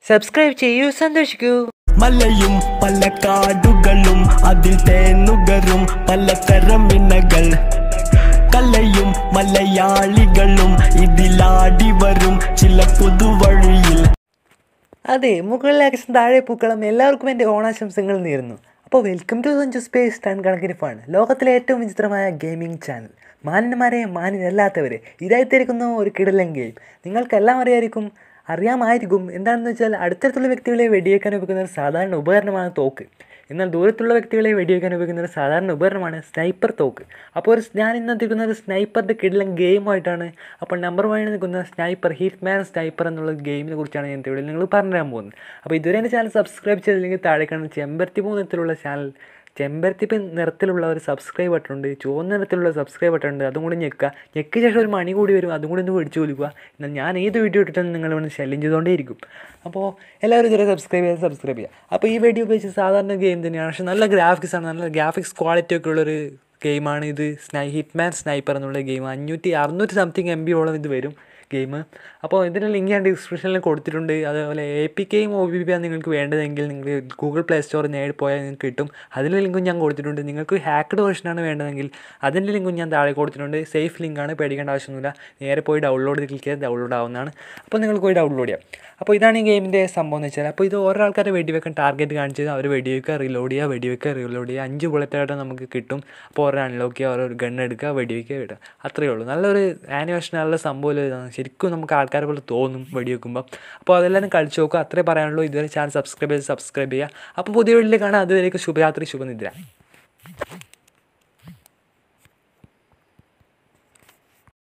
subscribe ചെയ്യൂ സന്തോഷിക്കൂ മലയും പല കാടുകളും അതിൽ തേനുകരും പലതരം ഇണകൾ കലയും മലയാളികളും ഇതിലാടി വരും ചില പുതുവഴിയിൽ അതെ മുകളിൽ ആകാശം താഴെ പൂക്കളം എല്ലാവർക്കും എൻ്റെ ഓണാശംസകൾ നേരുന്നു അപ്പോൾ welcome to Sanju space ton കണക്കിന് ഫൺ ലോകത്തിലെ ഏറ്റവും വിചിത്രമായ ഗെയിമിംഗ് ചാനൽ മാന്യന്മാരെ മാന്യരല്ലാത്തവരെ ഇതായി തിരിക്കുന്ന ഒരു കിടലൻ ഗെയിം നിങ്ങൾക്കെല്ലാം അറിയായിരിക്കും അറിയാമായിരിക്കും എന്താണെന്ന് വെച്ചാൽ അടുത്തടുത്തുള്ള വ്യക്തികളെ വെടിവെക്കാൻ ഉപയോഗിക്കുന്ന ഒരു സാധാരണ ഉപകരണമാണ് തോക്ക് എന്നാൽ ദൂരത്തുള്ള വ്യക്തികളെ വെടിവെക്കാൻ ഉപയോഗിക്കുന്ന ഒരു സാധാരണ ഉപകരണമാണ് സ്നൈപ്പർ തോക്ക് അപ്പോൾ ഒരു ഞാൻ ഇന്ന് എത്തിക്കുന്ന ഒരു സ്നൈപ്പറിൻ്റെ കിടലൻ ഗെയിമായിട്ടാണ് അപ്പോൾ നമ്പർ വൺ നിൽക്കുന്ന സ്നൈപ്പർ ഹിറ്റ് മാൻ സ്നൈപ്പർ എന്നുള്ള ഗെയിമിനെ കുറിച്ചാണ് ഞാൻ ഇവിടെ നിങ്ങൾ പറഞ്ഞു തരാൻ പോകുന്നത് അപ്പോൾ ഇതുവരെ എൻ്റെ ചാനൽ സബ്സ്ക്രൈബ് ചെയ്തില്ലെങ്കിൽ താഴെ കാണുന്ന ചെമ്പരത്തി മൂന്നത്തിലുള്ള ചാനൽ ചെമ്പരത്തിപ്പ് നിറത്തിലുള്ള ഒരു സബ്സ്ക്രൈബ് ബട്ടൺ ഉണ്ട് ചുവന്ന നിറത്തിലുള്ള സബ്സ്ക്രൈബ് ബട്ടൺ ഉണ്ട് അതും കൂടി ഞെക്കുക ഞെക്കിയ ശേഷം ഒരു മണി കൂടി വരും അതും കൂടി ഒന്ന് പിടിച്ചു കൊടുക്കുക എന്നാൽ ഞാൻ ഏത് വീഡിയോ ഇട്ടിട്ടും നിങ്ങൾ ഇവിടെ ശല്യം ചെയ്തുകൊണ്ടേയിരിക്കും അപ്പോൾ എല്ലാവരും ഇതുവരെ സബ്സ്ക്രൈബ് ചെയ്ത് സബ്സ്ക്രൈബ് ചെയ്യുക അപ്പോൾ ഈ വീഡിയോ ഉപയോഗിച്ച് സാധാരണ ഗെയിം തന്നെയാണ് പക്ഷേ നല്ല ഗ്രാഫിക്സ് ആണ് നല്ല ഗ്രാഫിക്സ് ക്വാളിറ്റി ഒക്കെ ഉള്ളൊരു ഗെയിമാണ് ഇത് സ്നൈ ഹിറ്റ്മാൻ സ്നൈപ്പർ എന്നുള്ള ഗെയിം അഞ്ഞൂറ്റി അറുന്നൂറ്റി സംതിങ് എം ബിയോളം ഇത് വരും ഗെയിം അപ്പോൾ ഇതിൻ്റെ ലിങ്ക് ഞാൻ ഡിസ്ക്രിപ്ഷനിൽ കൊടുത്തിട്ടുണ്ട് അതേപോലെ എ പി കെയും ഒ ബി പി ആണ് നിങ്ങൾക്ക് വേണ്ടതെങ്കിൽ നിങ്ങൾ ഗൂഗിൾ പ്ലേ സ്റ്റോറിൽ നേടി പോയാൽ നിങ്ങൾക്ക് കിട്ടും അതിൻ്റെ ലിങ്കും ഞാൻ കൊടുത്തിട്ടുണ്ട് നിങ്ങൾക്ക് ഹാക്ക്ഡ് വേർഷനാണ് വേണ്ടതെങ്കിൽ അതിൻ്റെ ലിങ്കും ഞാൻ താഴെ കൊടുത്തിട്ടുണ്ട് സേഫ് ലിങ്കാണ് പേടിക്കേണ്ട ആവശ്യമൊന്നുമില്ല നേരെ പോയി ഡൗൺലോഡ് ക്ലിക്ക് ചെയ്ത് ഡൗൺലോഡ് ആവുന്നതാണ് അപ്പോൾ നിങ്ങൾ പോയി ഡൗൺലോഡ് ചെയ്യാം അപ്പോൾ ഇതാണ് ഈ ഗെയിമിൻ്റെ സംഭവം എന്ന് വെച്ചാൽ അപ്പോൾ ഇത് ഓരോ ആൾക്കാരെ വെടിവെക്കാൻ ടാർഗറ്റ് കാണിച്ചത് അവർ വെടിവെക്കുക റീലോഡ് ചെയ്യുക വെടിവെക്കുക റീലോഡ് ചെയ്യുക അഞ്ച് ബുള്ളറ്റായിട്ട് നമുക്ക് കിട്ടും അപ്പോൾ ഓരോ അൺലോക്ക് ചെയ്യുക ഓരോ ഗൺ എടുക്കുക വെടിവെക്കുക വിടുക അത്രയേ ഉള്ളൂ നല്ലൊരു ആനിമേഷൻ നല്ല സംഭവം ഇതാണ് ശരിക്കും നമുക്ക് ആൾക്കാരെ പോലെ തോന്നും വെടിവെക്കുമ്പോൾ അപ്പോൾ അതെല്ലാം കളിച്ച് നോക്കുക അത്രേ പറയാനുള്ളൂ ഇതുവരെ ചാനൽ സബ്സ്ക്രൈബ് ചെയ്ത് സബ്സ്ക്രൈബ് ചെയ്യുക അപ്പോൾ പുതിയ വീട്ടിൽ കാണാം അതുവരേക്കും ശുഭരാത്രി ശുഭനിദ്ര